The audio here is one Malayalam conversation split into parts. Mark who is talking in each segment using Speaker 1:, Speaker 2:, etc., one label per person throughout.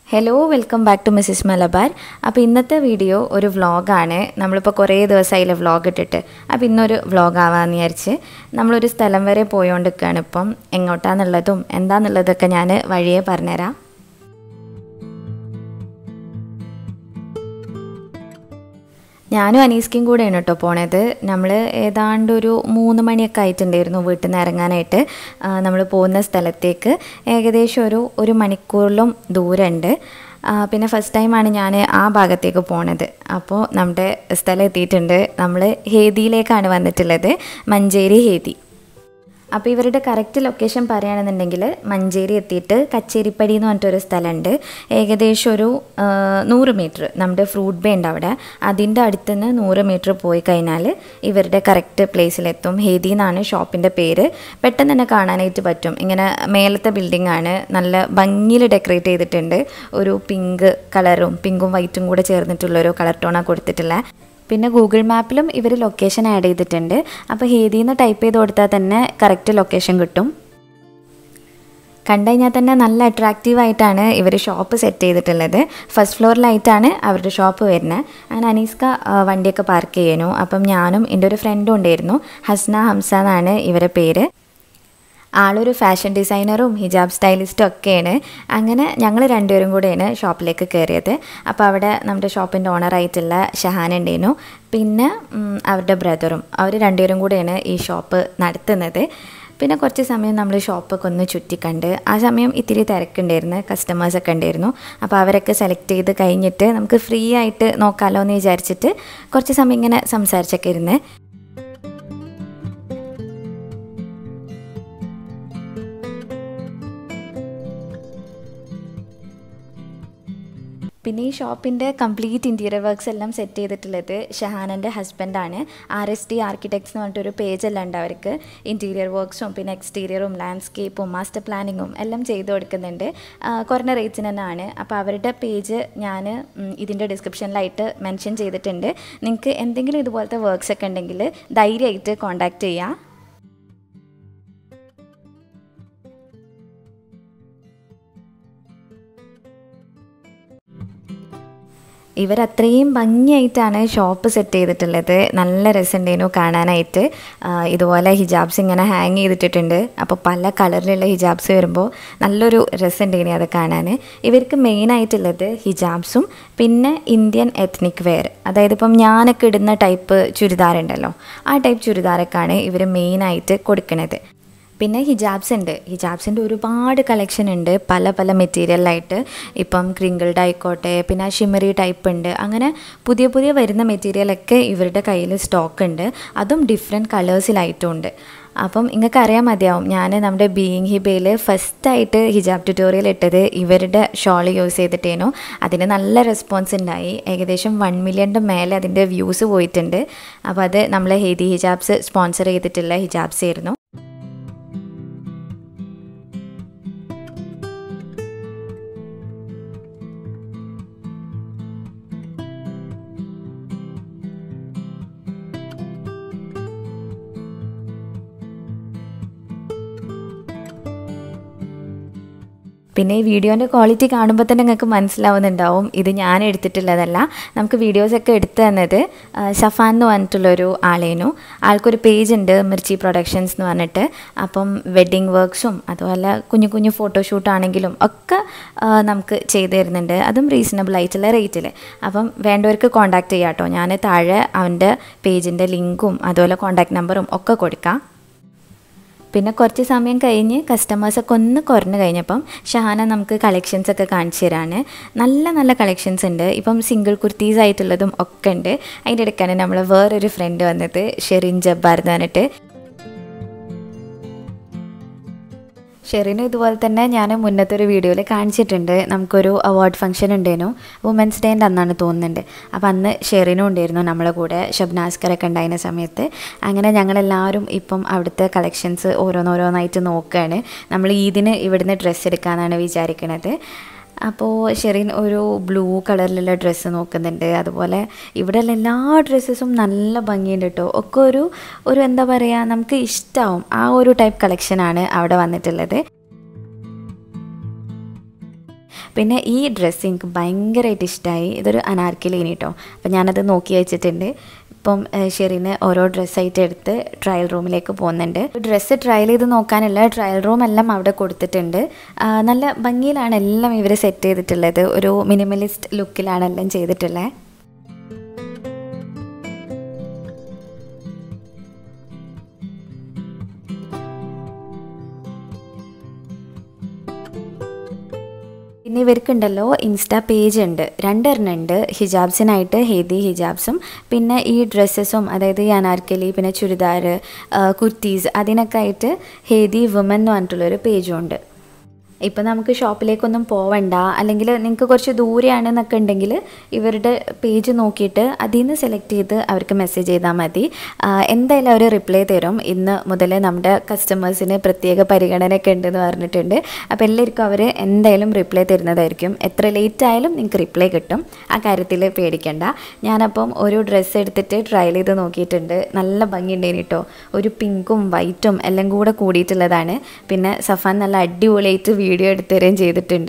Speaker 1: Hello welcome back to Mrs Malabar അപ്പോൾ ഇന്നത്തെ വീഡിയോ ഒരു വ്ളോഗാണ് നമ്മളിപ്പോൾ കുറേ ദിവസമായില്ലേ വ്ളോഗ് ഇട്ടിട്ട് അപ്പോൾ ഇന്നൊരു വ്ളോഗ് ആവാമെന്ന് വിചാരിച്ച് നമ്മളൊരു സ്ഥലം വരെ പോയോണ്ടിരിക്കുകയാണ് ഇപ്പം എങ്ങോട്ടാന്നുള്ളതും എന്താന്നുള്ളതൊക്കെ ഞാൻ വഴിയെ പറഞ്ഞുതരാം ഞാനും അനീസ്ക്കും കൂടെയാണ് കേട്ടോ പോണത് നമ്മൾ ഏതാണ്ട് ഒരു മൂന്ന് മണിയൊക്കെ ആയിട്ടുണ്ടായിരുന്നു വീട്ടിൽ നിന്ന് ഇറങ്ങാനായിട്ട് നമ്മൾ പോകുന്ന സ്ഥലത്തേക്ക് ഏകദേശം ഒരു ഒരു മണിക്കൂറിലും ദൂരമുണ്ട് പിന്നെ ഫസ്റ്റ് ടൈമാണ് ഞാൻ ആ ഭാഗത്തേക്ക് പോണത് അപ്പോൾ നമ്മുടെ സ്ഥലം എത്തിയിട്ടുണ്ട് നമ്മൾ ഹേദിയിലേക്കാണ് വന്നിട്ടുള്ളത് മഞ്ചേരി ഹേദി അപ്പോൾ ഇവരുടെ കറക്റ്റ് ലൊക്കേഷൻ പറയുകയാണെന്നുണ്ടെങ്കിൽ മഞ്ചേരി എത്തിയിട്ട് കച്ചേരിപ്പടി എന്ന് പറഞ്ഞിട്ടൊരു സ്ഥലമുണ്ട് ഏകദേശം ഒരു നൂറ് മീറ്റർ നമ്മുടെ ഫ്രൂട്ട് ബേ ഉണ്ട് അവിടെ അതിൻ്റെ അടുത്ത് നിന്ന് നൂറ് മീറ്റർ പോയി കഴിഞ്ഞാൽ ഇവരുടെ കറക്റ്റ് പ്ലേസിലെത്തും ഹേദി എന്നാണ് ഷോപ്പിൻ്റെ പേര് പെട്ടെന്ന് തന്നെ കാണാനായിട്ട് പറ്റും ഇങ്ങനെ മേലത്തെ ബിൽഡിംഗ് ആണ് നല്ല ഭംഗിയിൽ ഡെക്കറേറ്റ് ചെയ്തിട്ടുണ്ട് ഒരു പിങ്ക് കളറും പിങ്കും വൈറ്റും കൂടെ ചേർന്നിട്ടുള്ള ഒരു കളർ ടോണാണ് കൊടുത്തിട്ടുള്ളത് പിന്നെ ഗൂഗിൾ മാപ്പിലും ഇവർ ലൊക്കേഷൻ ആഡ് ചെയ്തിട്ടുണ്ട് അപ്പോൾ ഹേദിന്ന് ടൈപ്പ് ചെയ്ത് കൊടുത്താൽ തന്നെ കറക്റ്റ് ലൊക്കേഷൻ കിട്ടും കണ്ടു കഴിഞ്ഞാൽ തന്നെ നല്ല അട്രാക്റ്റീവ് ആയിട്ടാണ് ഇവർ ഷോപ്പ് സെറ്റ് ചെയ്തിട്ടുള്ളത് ഫസ്റ്റ് ഫ്ലോറിലായിട്ടാണ് അവരുടെ ഷോപ്പ് വരുന്നത് അങ്ങനെ അനീസ്ക വണ്ടിയൊക്കെ പാർക്ക് ചെയ്യുന്നു അപ്പം ഞാനും എൻ്റെ ഒരു ഫ്രണ്ടും ഉണ്ടായിരുന്നു ഹസ്ന ഹംസ എന്നാണ് ഇവരെ പേര് ആളൊരു ഫാഷൻ ഡിസൈനറും ഹിജാബ് സ്റ്റൈലിസ്റ്റും ഒക്കെയാണ് അങ്ങനെ ഞങ്ങൾ രണ്ടുപേരും കൂടെയാണ് ഷോപ്പിലേക്ക് കയറിയത് അപ്പോൾ അവിടെ നമ്മുടെ ഷോപ്പിൻ്റെ ഓണറായിട്ടുള്ള ഷഹാൻ ഉണ്ടായിരുന്നു പിന്നെ അവരുടെ ബ്രദറും അവർ രണ്ടുപേരും കൂടെയാണ് ഈ ഷോപ്പ് നടത്തുന്നത് പിന്നെ കുറച്ച് സമയം നമ്മൾ ഷോപ്പൊക്കെ ഒന്ന് ചുറ്റിക്കണ്ട് ആ സമയം ഇത്തിരി തിരക്കുണ്ടായിരുന്നു കസ്റ്റമേഴ്സൊക്കെ ഉണ്ടായിരുന്നു അപ്പോൾ അവരൊക്കെ സെലക്ട് ചെയ്ത് കഴിഞ്ഞിട്ട് നമുക്ക് ഫ്രീ ആയിട്ട് നോക്കാമല്ലോ എന്ന് വിചാരിച്ചിട്ട് കുറച്ച് സമയം ഇങ്ങനെ സംസാരിച്ചൊക്കെ ഇരുന്ന് പിന്നെ ഈ ഷോപ്പിൻ്റെ കംപ്ലീറ്റ് ഇൻറ്റീരിയർ വർക്ക്സ് എല്ലാം സെറ്റ് ചെയ്തിട്ടുള്ളത് ഷഹാനൻ്റെ ഹസ്ബൻഡാണ് ആർ എസ് ടി ആർക്കിടെക്ട്സ് എന്ന് പറഞ്ഞിട്ടൊരു പേജെല്ലാം ഉണ്ട് അവർക്ക് ഇൻറ്റീരിയർ വർക്ക്സും പിന്നെ എക്സ്റ്റീരിയറും ലാൻഡ്സ്കേപ്പും മാസ്റ്റർ പ്ലാനിങ്ങും എല്ലാം ചെയ്തു കൊടുക്കുന്നുണ്ട് കുറഞ്ഞ റേറ്റിന് തന്നെയാണ് അപ്പോൾ അവരുടെ പേജ് ഞാൻ ഇതിൻ്റെ ഡിസ്ക്രിപ്ഷനിലായിട്ട് മെൻഷൻ ചെയ്തിട്ടുണ്ട് നിങ്ങൾക്ക് എന്തെങ്കിലും ഇതുപോലത്തെ വർക്ക്സ് ഒക്കെ ഉണ്ടെങ്കിൽ ധൈര്യമായിട്ട് കോൺടാക്റ്റ് ചെയ്യാം ഇവരത്രയും ഭംഗിയായിട്ടാണ് ഷോപ്പ് സെറ്റ് ചെയ്തിട്ടുള്ളത് നല്ല രസമുണ്ടായിരുന്നു കാണാനായിട്ട് ഇതുപോലെ ഹിജാബ്സ് ഇങ്ങനെ ഹാങ് ചെയ്തിട്ടിട്ടുണ്ട് അപ്പോൾ പല കളറിലുള്ള ഹിജാബ്സ് വരുമ്പോൾ നല്ലൊരു രസമുണ്ടായിരുന്നു അത് കാണാൻ ഇവർക്ക് മെയിനായിട്ടുള്ളത് ഹിജാബ്സും പിന്നെ ഇന്ത്യൻ എത്നിക് വെയർ അതായത് ഇപ്പം ഞാനൊക്കെ ഇടുന്ന ടൈപ്പ് ചുരിദാറുണ്ടല്ലോ ആ ടൈപ്പ് ചുരിദാറൊക്കെയാണ് ഇവർ മെയിനായിട്ട് കൊടുക്കുന്നത് പിന്നെ ഹിജാബ്സ് ഉണ്ട് ഹിജാബ്സിൻ്റെ ഒരുപാട് കളക്ഷൻ ഉണ്ട് പല പല മെറ്റീരിയലായിട്ട് ഇപ്പം ക്രിങ്കിൾഡ് ആയിക്കോട്ടെ പിന്നെ ഷിമറി ടൈപ്പ് ഉണ്ട് അങ്ങനെ പുതിയ പുതിയ വരുന്ന മെറ്റീരിയലൊക്കെ ഇവരുടെ കയ്യിൽ സ്റ്റോക്ക് ഉണ്ട് അതും ഡിഫറെൻറ്റ് കളേഴ്സിലായിട്ടും ഉണ്ട് അപ്പം നിങ്ങൾക്ക് അറിയാൻ മതിയാവും ഞാൻ നമ്മുടെ ബീയിങ് ഹിബയിൽ ഫസ്റ്റായിട്ട് ഹിജാബ് ട്യൂട്ടോറിയൽ ഇട്ടത് ഇവരുടെ ഷോൾ യൂസ് ചെയ്തിട്ടേനു അതിന് നല്ല റെസ്പോൺസ് ഉണ്ടായി ഏകദേശം വൺ മില്യൻ്റെ മേലെ അതിൻ്റെ വ്യൂസ് പോയിട്ടുണ്ട് അപ്പോൾ അത് നമ്മളെ ഹെയ്തി ഹിജാബ്സ് സ്പോൺസർ ചെയ്തിട്ടുള്ള ഹിജാബ്സ് ആയിരുന്നു പിന്നെ ഈ വീഡിയോൻ്റെ ക്വാളിറ്റി കാണുമ്പോൾ തന്നെ നിങ്ങൾക്ക് മനസ്സിലാവുന്നുണ്ടാവും ഇത് ഞാൻ എടുത്തിട്ടുള്ളതല്ല നമുക്ക് വീഡിയോസൊക്കെ എടുത്തു തന്നത് ഷഫാൻ എന്ന് പറഞ്ഞിട്ടുള്ളൊരു ആളേനു ആൾക്കൊരു പേജ് ഉണ്ട് മിർച്ചി പ്രൊഡക്ഷൻസ് എന്ന് പറഞ്ഞിട്ട് അപ്പം വെഡ്ഡിങ് വർക്ക്സും അതുപോലെ കുഞ്ഞു കുഞ്ഞു ഫോട്ടോഷൂട്ട് ആണെങ്കിലും ഒക്കെ നമുക്ക് ചെയ്തു തരുന്നുണ്ട് അതും റീസണബിൾ ആയിട്ടുള്ള റേറ്റിൽ അപ്പം വേണ്ടവർക്ക് കോൺടാക്ട് ചെയ്യാം കേട്ടോ ഞാൻ താഴെ അവൻ്റെ പേജിൻ്റെ ലിങ്കും അതുപോലെ കോൺടാക്ട് നമ്പറും ഒക്കെ കൊടുക്കാം പിന്നെ കുറച്ച് സമയം കഴിഞ്ഞ് കസ്റ്റമേഴ്സൊക്കെ ഒന്ന് കുറഞ്ഞു കഴിഞ്ഞപ്പം ഷഹാന നമുക്ക് കളക്ഷൻസ് ഒക്കെ കാണിച്ചു തരാണ് നല്ല നല്ല കളക്ഷൻസ് ഉണ്ട് ഇപ്പം സിംഗിൾ കുർത്തീസ് ആയിട്ടുള്ളതും ഒക്കെ ഉണ്ട് അതിൻ്റെ ഇടയ്ക്കാണ് നമ്മൾ വേറൊരു ഫ്രണ്ട് വന്നത് ഷെറിൻ ജബ്ബാർ എന്ന് പറഞ്ഞിട്ട് ഷെറിനും ഇതുപോലെ തന്നെ ഞാൻ മുന്നത്തെ ഒരു വീഡിയോയിൽ കാണിച്ചിട്ടുണ്ട് നമുക്കൊരു അവാർഡ് ഫംഗ്ഷൻ ഉണ്ടായിരുന്നു വുമൻസ് ഡേൻ്റെ അന്നാണ് തോന്നുന്നുണ്ട് അപ്പോൾ അന്ന് ഷെറിനും ഉണ്ടായിരുന്നു നമ്മളെ കൂടെ ഷബ്നാസ്കറൊക്കെ ഉണ്ടായിരുന്ന സമയത്ത് അങ്ങനെ ഞങ്ങളെല്ലാവരും ഇപ്പം അവിടുത്തെ കളക്ഷൻസ് ഓരോന്നോരോന്നായിട്ട് നോക്കുകയാണ് നമ്മൾ ഈദിന് ഇവിടുന്ന് ഡ്രസ്സ് എടുക്കാമെന്നാണ് വിചാരിക്കുന്നത് അപ്പോൾ ഷെറിൻ ഒരു ബ്ലൂ കളറിലുള്ള ഡ്രസ്സ് നോക്കുന്നുണ്ട് അതുപോലെ ഇവിടെയുള്ള എല്ലാ ഡ്രസ്സസും നല്ല ഭംഗിയുണ്ട് കേട്ടോ ഒക്കെ ഒരു ഒരു എന്താ പറയുക നമുക്ക് ഇഷ്ടമാവും ആ ഒരു ടൈപ്പ് കളക്ഷനാണ് അവിടെ വന്നിട്ടുള്ളത് പിന്നെ ഈ ഡ്രസ്സ് എനിക്ക് ഭയങ്കരമായിട്ട് ഇഷ്ടമായി ഇതൊരു അനാർക്കിലേനി കേട്ടോ അപ്പോൾ ഞാനത് നോക്കി വെച്ചിട്ടുണ്ട് ഇപ്പം ഷെറിന് ഓരോ ഡ്രസ്സായിട്ട് എടുത്ത് ട്രയൽ റൂമിലേക്ക് പോകുന്നുണ്ട് ഡ്രസ്സ് ട്രയൽ ചെയ്ത് നോക്കാനുള്ള ട്രയൽ റൂം എല്ലാം അവിടെ കൊടുത്തിട്ടുണ്ട് ആ, നല്ല ഭംഗിയിലാണ് എല്ലാം ഇവർ സെറ്റ് ചെയ്തിട്ടുള്ളത് ഒരു മിനിമലിസ്റ്റ് ലുക്കിലാണ് എല്ലാം ചെയ്തിട്ടുള്ളത് പിന്നെ ഇവർക്കുണ്ടല്ലോ ഇൻസ്റ്റാ പേജ് ഉണ്ട് രണ്ടെണ്ണം ഉണ്ട് ഹിജാബ്സിനായിട്ട് ഹേദി ഹിജാബ്സും പിന്നെ ഈ ഡ്രസ്സസും അതായത് ഈ അനാർക്കലി പിന്നെ ചുരിദാർ കുർത്തീസ് അതിനൊക്കെ ആയിട്ട് ഹേദി വുമൻ എന്ന് പറഞ്ഞിട്ടുള്ളൊരു പേജും ഉണ്ട് ഇപ്പം നമുക്ക് ഷോപ്പിലേക്കൊന്നും പോവണ്ട അല്ലെങ്കിൽ നിങ്ങൾക്ക് കുറച്ച് ദൂരെയാണെന്നൊക്കെ ഉണ്ടെങ്കിൽ ഇവരുടെ പേജ് നോക്കിയിട്ട് അതിൽ നിന്ന് സെലക്ട് ചെയ്ത് അവർക്ക് മെസ്സേജ് ചെയ്താൽ മതി ആ, എന്തായാലും അവർ റിപ്ലൈ തരും ഇന്ന് മുതൽ നമ്മുടെ കസ്റ്റമേഴ്സിന് പ്രത്യേക പരിഗണനയൊക്കെ ഉണ്ടെന്ന് പറഞ്ഞിട്ടുണ്ട് അപ്പോൾ എല്ലാവർക്കും അവർ എന്തായാലും റിപ്ലൈ തരുന്നതായിരിക്കും എത്ര ലേറ്റ് ആയാലും നിങ്ങൾക്ക് റിപ്ലൈ കിട്ടും ആ കാര്യത്തിൽ പേടിക്കണ്ട ഞാനപ്പം ഒരു ഡ്രസ്സ് എടുത്തിട്ട് ട്രയൽ ചെയ്ത് നോക്കിയിട്ടുണ്ട് നല്ല ഭംഗിയുണ്ടേനി കേട്ടോ ഒരു പിങ്കും വൈറ്റും എല്ലാം കൂടെ കൂടിയിട്ടുള്ളതാണ് പിന്നെ സഫാൻ നല്ല അടിപൊളിയായിട്ട് വീഡിയോ എടുത്ത് തരുകയും ചെയ്തിട്ടുണ്ട്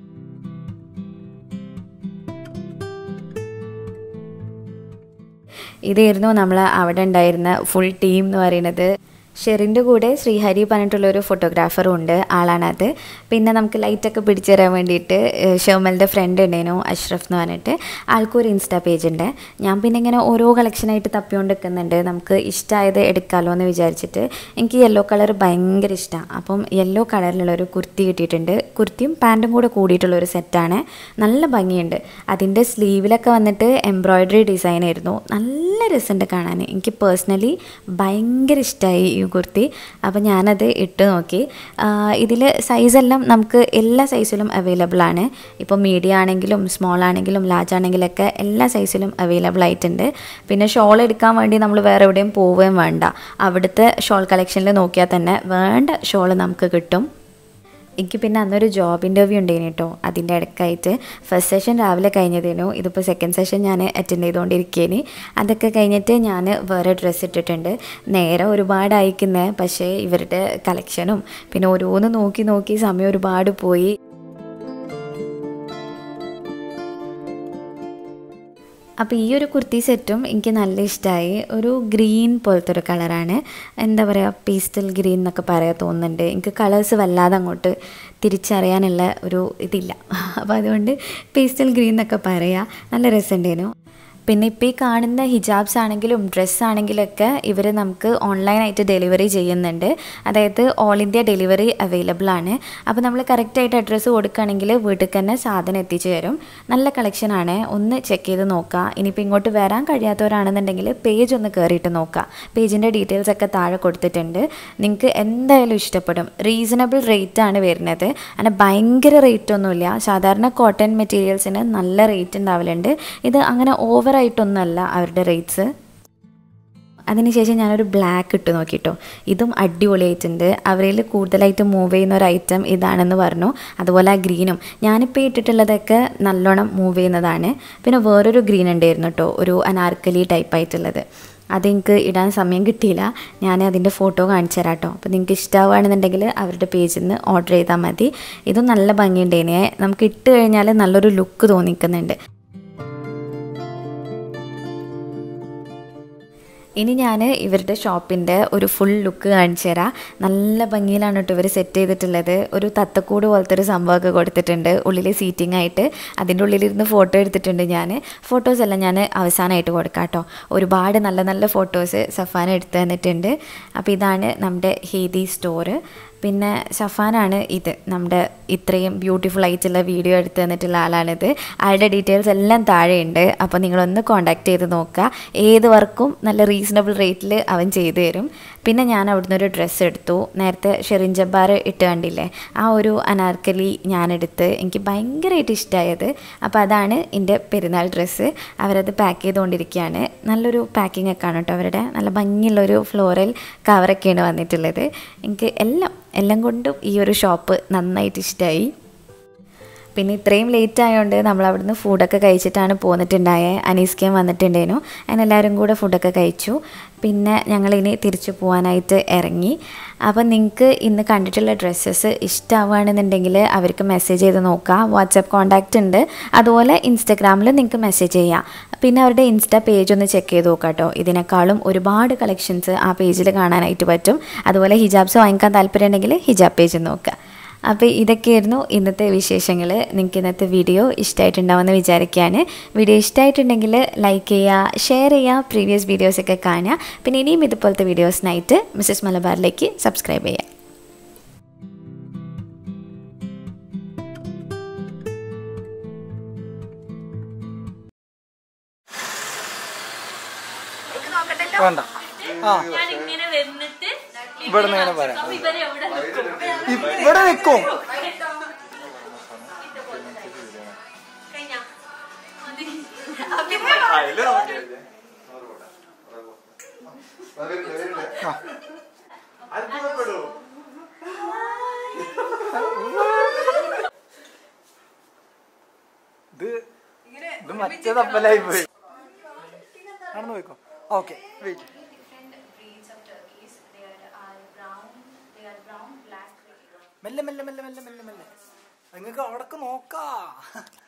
Speaker 1: ഇതായിരുന്നു നമ്മൾ അവിടെ ഉണ്ടായിരുന്ന ഫുൾ ടീം എന്ന് പറയുന്നത് ഷെറിൻ്റെ കൂടെ ശ്രീഹരി പറഞ്ഞിട്ടുള്ളൊരു ഫോട്ടോഗ്രാഫറും ഉണ്ട് ആളാണത് പിന്നെ നമുക്ക് ലൈറ്റൊക്കെ പിടിച്ചു തരാൻ വേണ്ടിയിട്ട് ഏഹ്, ഷോമലിൻ്റെ ഫ്രണ്ട് ഉണ്ടായിരുന്നു അഷ്റഫ് എന്ന് പറഞ്ഞിട്ട് ആൾക്കൊരു ഇൻസ്റ്റാ പേജ് ഉണ്ട് ഞാൻ പിന്നെ ഇങ്ങനെ ഓരോ കളക്ഷനായിട്ട് തപ്പിക്കൊണ്ട് നിൽക്കുന്നുണ്ട് നമുക്ക് ഇഷ്ടമായത് എടുക്കാമല്ലോ എന്ന് വിചാരിച്ചിട്ട് എനിക്ക് യെല്ലോ കളർ ഭയങ്കര ഇഷ്ടമാണ് അപ്പം യെല്ലോ കളറിലുള്ള ഒരു കുർത്തി കിട്ടിയിട്ടുണ്ട് കുർത്തിയും പാൻറ്റും കൂടെ കൂടിയിട്ടുള്ള ഒരു സെറ്റാണ് നല്ല ഭംഗിയുണ്ട് അതിൻ്റെ സ്ലീവിലൊക്കെ വന്നിട്ട് എംബ്രോയ്ഡറി ഡിസൈൻ ആയിരുന്നു നല്ല രസമുണ്ട് കാണാൻ എനിക്ക് പേഴ്സണലി ഭയങ്കര ഇഷ്ടമായി ഈ കുർത്തി അപ്പോൾ ഞാനത് ഇട്ട് നോക്കി ഇതിൽ സൈസെല്ലാം നമുക്ക് എല്ലാ സൈസിലും അവൈലബിൾ ആണ് ഇപ്പോൾ മീഡിയം ആണെങ്കിലും സ്മോൾ ആണെങ്കിലും ലാർജ് ആണെങ്കിലൊക്കെ എല്ലാ സൈസിലും അവൈലബിൾ ആയിട്ടുണ്ട് പിന്നെ ഷോൾ എടുക്കാൻ വേണ്ടി നമ്മൾ വേറെ എവിടെയും പോവുകയും വേണ്ട അവിടുത്തെ ഷോൾ കളക്ഷനിൽ നോക്കിയാൽ തന്നെ വേണ്ട ഷോൾ നമുക്ക് കിട്ടും എനിക്ക് പിന്നെ അന്നൊരു ജോബ് ഇൻ്റർവ്യൂ ഉണ്ടായിരുന്നു കേട്ടോ അതിൻ്റെ ഇടയ്ക്കായിട്ട് ഫസ്റ്റ് സെഷൻ രാവിലെ കഴിഞ്ഞതേനു ഇതിപ്പോൾ സെക്കൻഡ് സെഷൻ ഞാൻ അറ്റൻഡ് ചെയ്തുകൊണ്ടിരിക്കേനി അതൊക്കെ കഴിഞ്ഞിട്ട് ഞാൻ വേറെ ഡ്രസ്സ് ഇട്ടിട്ടുണ്ട് നേരെ ഒരുപാട് അയക്കുന്നത് പക്ഷേ ഇവരുടെ കളക്ഷനും പിന്നെ ഓരോന്ന് നോക്കി നോക്കി സമയം ഒരുപാട് പോയി അപ്പോൾ ഈ ഒരു കുർത്തി സെറ്റും എനിക്ക് നല്ല ഇഷ്ടമായി ഒരു ഗ്രീൻ പോലത്തെ ഒരു കളറാണ് എന്താ പറയുക പീസ്റ്റൽ ഗ്രീൻ എന്നൊക്കെ പറയാൻ തോന്നുന്നുണ്ട് എനിക്ക് കളേഴ്സ് വല്ലാതെ അങ്ങോട്ട് തിരിച്ചറിയാനുള്ള ഒരു ഇതില്ല അപ്പോൾ അതുകൊണ്ട് പീസ്റ്റൽ ഗ്രീൻ എന്നൊക്കെ പറയാം നല്ല രസമുണ്ടേനു പിന്നെ ഇപ്പോൾ ഈ കാണുന്ന ഹിജാബ്സ് ആണെങ്കിലും ഡ്രസ്സ് ആണെങ്കിലൊക്കെ ഇവർ നമുക്ക് ഓൺലൈനായിട്ട് ഡെലിവറി ചെയ്യുന്നുണ്ട് അതായത് ഓൾ ഇന്ത്യ ഡെലിവറി അവൈലബിൾ ആണ് അപ്പോൾ നമ്മൾ കറക്റ്റായിട്ട് അഡ്രസ്സ് കൊടുക്കുകയാണെങ്കിൽ വീട്ടിൽ തന്നെ സാധനം എത്തിച്ചു തരും നല്ല കളക്ഷനാണ് ഒന്ന് ചെക്ക് ചെയ്ത് നോക്കുക ഇനിയിപ്പോൾ ഇങ്ങോട്ട് വരാൻ കഴിയാത്തവരാണെന്നുണ്ടെങ്കിൽ പേജ് ഒന്ന് കയറിയിട്ട് നോക്കുക പേജിൻ്റെ ഡീറ്റെയിൽസ് ഒക്കെ താഴെ കൊടുത്തിട്ടുണ്ട് നിങ്ങൾക്ക് എന്തായാലും ഇഷ്ടപ്പെടും റീസണബിൾ റേറ്റ് ആണ് വരുന്നത് അങ്ങനെ ഭയങ്കര റേറ്റ് ഒന്നുമില്ല സാധാരണ കോട്ടൺ മെറ്റീരിയൽസിന് നല്ല റേറ്റ് ഉണ്ടാവലുണ്ട് ഇത് അങ്ങനെ ഓവറായിട്ടൊന്നുമല്ല അവരുടെ റേറ്റ്സ് അതിനുശേഷം ഞാനൊരു ബ്ലാക്ക് ഇട്ട് നോക്കിട്ടോ ഇതും അടിപൊളിയായിട്ടുണ്ട് അവരിൽ കൂടുതലായിട്ട് മൂവ് ചെയ്യുന്ന ഒരു ഐറ്റം ഇതാണെന്ന് പറഞ്ഞു അതുപോലെ ആ ഗ്രീനും ഞാനിപ്പോൾ ഇട്ടിട്ടുള്ളതൊക്കെ നല്ലോണം മൂവ് ചെയ്യുന്നതാണ് പിന്നെ വേറൊരു ഗ്രീൻ ഉണ്ടായിരുന്നു കേട്ടോ ഒരു അനാർക്കലി ടൈപ്പ് ആയിട്ടുള്ളത് അതെനിക്ക് ഇടാൻ സമയം കിട്ടിയില്ല ഞാൻ അതിൻ്റെ ഫോട്ടോ കാണിച്ചു തരാം കേട്ടോ അപ്പോൾ നിങ്ങൾക്ക് ഇഷ്ടമാവുകയാണെന്നുണ്ടെങ്കിൽ അവരുടെ പേജിൽ നിന്ന് ഓർഡർ ചെയ്താൽ മതി ഇതും നല്ല ഭംഗിയുണ്ടേനെ നമുക്ക് ഇട്ട് കഴിഞ്ഞാൽ നല്ലൊരു ലുക്ക് തോന്നിക്കുന്നുണ്ട് ഇനി ഞാൻ ഇവരുടെ ഷോപ്പിൻ്റെ ഒരു ഫുൾ ലുക്ക് കാണിച്ചു തരാം നല്ല ഭംഗിയിലാണ് കേട്ടോ ഇവർ സെറ്റ് ചെയ്തിട്ടുള്ളത് ഒരു തത്തക്കൂട് പോലത്തെ ഒരു സംഭവമൊക്കെ കൊടുത്തിട്ടുണ്ട് ഉള്ളിൽ സീറ്റിംഗ് ആയിട്ട് അതിൻ്റെ ഉള്ളിലിരുന്ന് ഫോട്ടോ എടുത്തിട്ടുണ്ട് ഞാൻ ഫോട്ടോസ് എല്ലാം ഞാൻ അവസാനമായിട്ട് കൊടുക്കാം കേട്ടോ ഒരുപാട് നല്ല നല്ല ഫോട്ടോസ് സഫാന എടുത്ത് തന്നിട്ടുണ്ട് അപ്പോൾ ഇതാണ് നമ്മുടെ ഹേദി സ്റ്റോറ് പിന്നെ സഫാനാണ് ഇത് നമ്മുടെ ഇത്രയും ബ്യൂട്ടിഫുൾ ആയിട്ടുള്ള വീഡിയോ എടുത്ത് തന്നിട്ടുള്ള ആളാണിത് ആളുടെ ഡീറ്റെയിൽസ് എല്ലാം താഴെയുണ്ട് അപ്പോൾ നിങ്ങളൊന്ന് കോൺടാക്ട് ചെയ്ത് നോക്കുക ഏത് വർക്കും നല്ല റീസണബിൾ റേറ്റിൽ അവൻ ചെയ്തു തരും പിന്നെ ഞാൻ അവിടുന്ന് ഒരു ഡ്രസ്സ് എടുത്തു നേരത്തെ ഷെറിൻ ജബ്ബാർ ഇട്ട് കണ്ടില്ലേ ആ ഒരു അനാർക്കലി ഞാനെടുത്ത് എനിക്ക് ഭയങ്കരമായിട്ട് ഇഷ്ടമായത് അപ്പോൾ അതാണ് എൻ്റെ പെരുന്നാൾ ഡ്രസ്സ് അവരത് പാക്ക് ചെയ്തുകൊണ്ടിരിക്കുകയാണ് നല്ലൊരു പാക്കിംഗ് ഒക്കെ ആണ് കേട്ടോ അവരുടെ നല്ല ഭംഗിയുള്ളൊരു ഫ്ലോറൽ കവറൊക്കെയാണ് വന്നിട്ടുള്ളത് എനിക്ക് എല്ലാം എല്ലാം കൊണ്ടും ഈ ഒരു ഷോപ്പ് നന്നായിട്ട് ഇഷ്ടമായി പിന്നെ ഇത്രയും ലേറ്റ് ആയതുകൊണ്ട് നമ്മൾ അവിടുന്ന് ഫുഡൊക്കെ കഴിച്ചിട്ടാണ് പോന്നിട്ടുണ്ടായത് അനീസ്കയും വന്നിട്ടുണ്ടേനു അങ്ങനെ എല്ലാവരും കൂടെ ഫുഡൊക്കെ കഴിച്ചു പിന്നെ ഞങ്ങളിനി തിരിച്ചു പോകാനായിട്ട് ഇറങ്ങി അപ്പം നിങ്ങൾക്ക് ഇന്ന് കണ്ടിട്ടുള്ള ഡ്രസ്സസ് ഇഷ്ടമാവുകയാണെന്നുണ്ടെങ്കിൽ അവർക്ക് മെസ്സേജ് ചെയ്ത് നോക്കാം വാട്സപ്പ് കോൺടാക്റ്റ് ഉണ്ട് അതുപോലെ ഇൻസ്റ്റഗ്രാമിൽ നിങ്ങൾക്ക് മെസ്സേജ് ചെയ്യാം പിന്നെ അവരുടെ ഇൻസ്റ്റ പേജ് ഒന്ന് ചെക്ക് ചെയ്ത് നോക്കാം കേട്ടോ ഇതിനേക്കാളും ഒരുപാട് കളക്ഷൻസ് ആ പേജിൽ കാണാനായിട്ട് പറ്റും അതുപോലെ ഹിജാബ്സ് വാങ്ങിക്കാൻ താല്പര്യം ഉണ്ടെങ്കിൽ ഹിജാബ് പേജ് നോക്കുക അപ്പോൾ ഇതൊക്കെയായിരുന്നു ഇന്നത്തെ വിശേഷങ്ങൾ നിങ്ങൾക്ക് ഇന്നത്തെ വീഡിയോ ഇഷ്ടമായിട്ടുണ്ടാവുമെന്ന് വിചാരിക്കുകയാണ് വീഡിയോ ഇഷ്ടമായിട്ടുണ്ടെങ്കിൽ ലൈക്ക് ചെയ്യുക ഷെയർ ചെയ്യുക പ്രീവിയസ് വീഡിയോസൊക്കെ കാണുക പിന്നെ ഇനിയും ഇതുപോലത്തെ വീഡിയോസിനായിട്ട് മിസ്സസ് മലബാറിലേക്ക് സബ്സ്ക്രൈബ് ചെയ്യുക
Speaker 2: വേണ്ട ആ
Speaker 3: ഞാനിങ്ങനെ വന്നിട്ട്
Speaker 2: ഇവിടെ നിന്ന് ഇങ്ങനെ പറയാം
Speaker 3: അപ്പൊ ഇവരെ എവിടെ നിൽക്കും
Speaker 2: ഇവിടെ നിൽക്കും
Speaker 3: കഴിഞ്ഞാ മതി.
Speaker 2: ഇത് ഇത് മറ്റേ തപ്പലായി പോയി നടന്നു പോയിക്കോ ഓക്കെ വെയിറ്റ് മെല്ലെ മെല്ലെ മെല്ലെ മെല്ലെ മെല്ലെ മെല്ലെ നിങ്ങൾക്ക് അവിടക്ക് നോക്കാ